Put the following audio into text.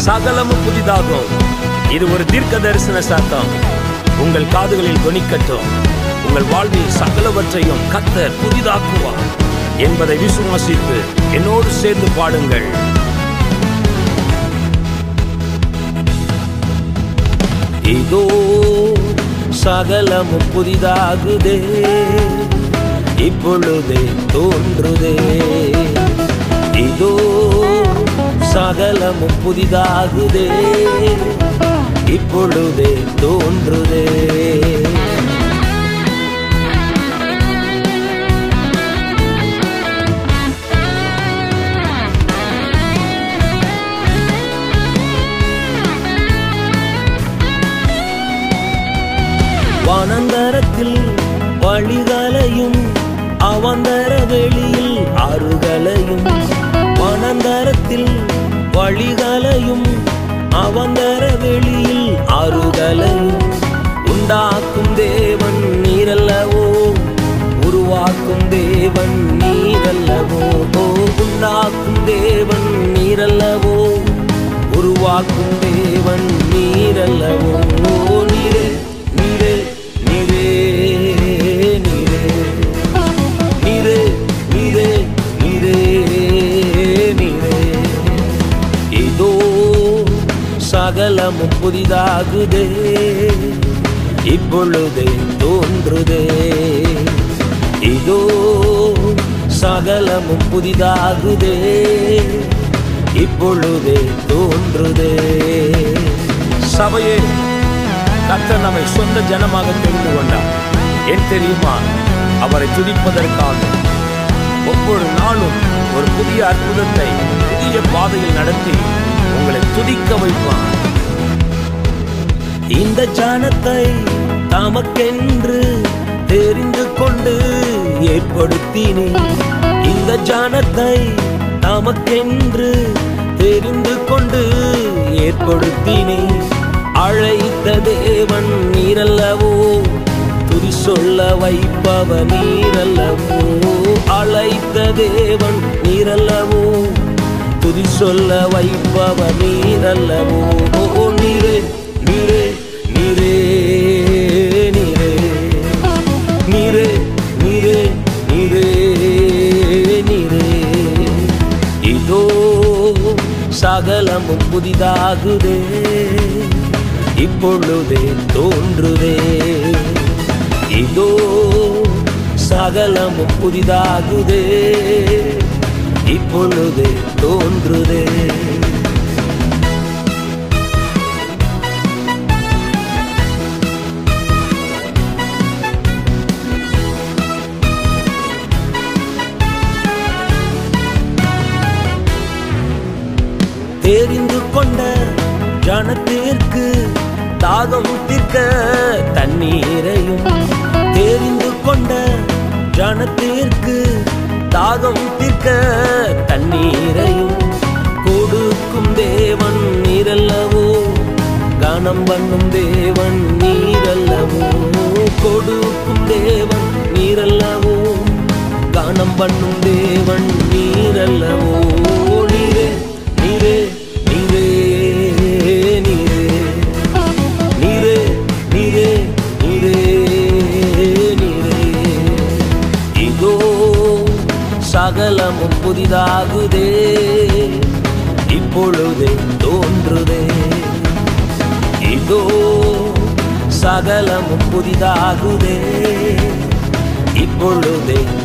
சகலமும் புதிதாகும் இது ஒரு தீர்க்க தரிசன சத்தம் உங்கள் காதுகளில் தொனிக்கட்டும் உங்கள் வாழ்வில் சகலவற்றையும் கத்தர் புதிதாக்குவார் என்பதை விசுவாசித்து என்னோடு சேர்ந்து பாடுங்கள் இதோ சகலமும் புதிதாகுதே இப்பொழுதே தோன்றுதே இதோ சகலமும் புதிதாகுதே இப்பொழுதே தோன்றுதே வானந்தரத்தில் வழிகளையும் அவந்தர வெளியில் ஆறுகளையும் வானந்தரத்தில் வழிகளையும் அவந்தர வெளியில் ஆறுகளையும் உண்டாக்கும் தேவன் நீரல்லவோ உருவாக்கும் தேவன் நீரல்லவோ ஓ, உண்டாக்கும் தேவன் நீரல்லவோ உருவாக்கும் தேவன் நீரல்லவோ ஓ, நீரே நீரே நீரே நீரே நீரே நீரே நீரே நீரே இதோ சகலமும் புதிதாகுதே இப்பொழுதே தோன்றுதே இதோ சகலமும் புதிதாகுதே இப்பொழுதே தோன்றுதே சபையே கர்த்தர் நம்மை சொந்த ஜனமாக தெரிந்து கொண்டார் ஏன் தெரியுமா அவரை துதிப்பதற்காக ஒவ்வொரு நாளும் ஒரு புதிய அற்புதத்தை புதிய பாதையில் நடத்தி உங்களை துதிக்க வைப்பார் இந்த ஜனத்தை தமக்கென்று தெரிந்து கொண்டு ஏற்படுத்தினேன் இந்த ஜனத்தை தமக்கென்று தெரிந்து கொண்டு ஏற்படுத்தினேன் அழைத்த தேவன் நீரல்லவோ துதி சொல்ல வைப்பவ நீரல்லவோ அழைத்த தேவன் நீரல்லவோ துதி சொல்ல வைப்பவ நீரல்லவோ ஓ நீரே நீரே நீரே நீரே நீரே நீரே நீரே நீரே இதோ சகலமும் புதிதாகுதே இப்பொழுதே தோன்றுதே இதோ சகலமும் புதிதாகுதே இப்பொழுதே தோன்றுதே தெரிந்து கொண்ட ஜனத்திற்கு தாகம் தீர்க்க தண்ணீரையும் தெரிந்து கொண்ட ஜனத்திற்கு தாகம் தீர்க்க தண்ணீரையும் கொடுக்கும் தேவன் நீரல்லவோ கனம் பண்ணும் தேவன் நீரல்லவோ கொடுக்கும் தேவன் நீரல்லவோ கானம் பண்ணும் தேவன் நீரல்லவோ நீரே நீரே நீரே நீரே நீரே நீரே நீரே நீரே இதோ சகலமும் புதிதாகுதே இப்பொழுதே தோன்றுதே இதோ சகலமும் புதிதாகுதே இப்பொழுதே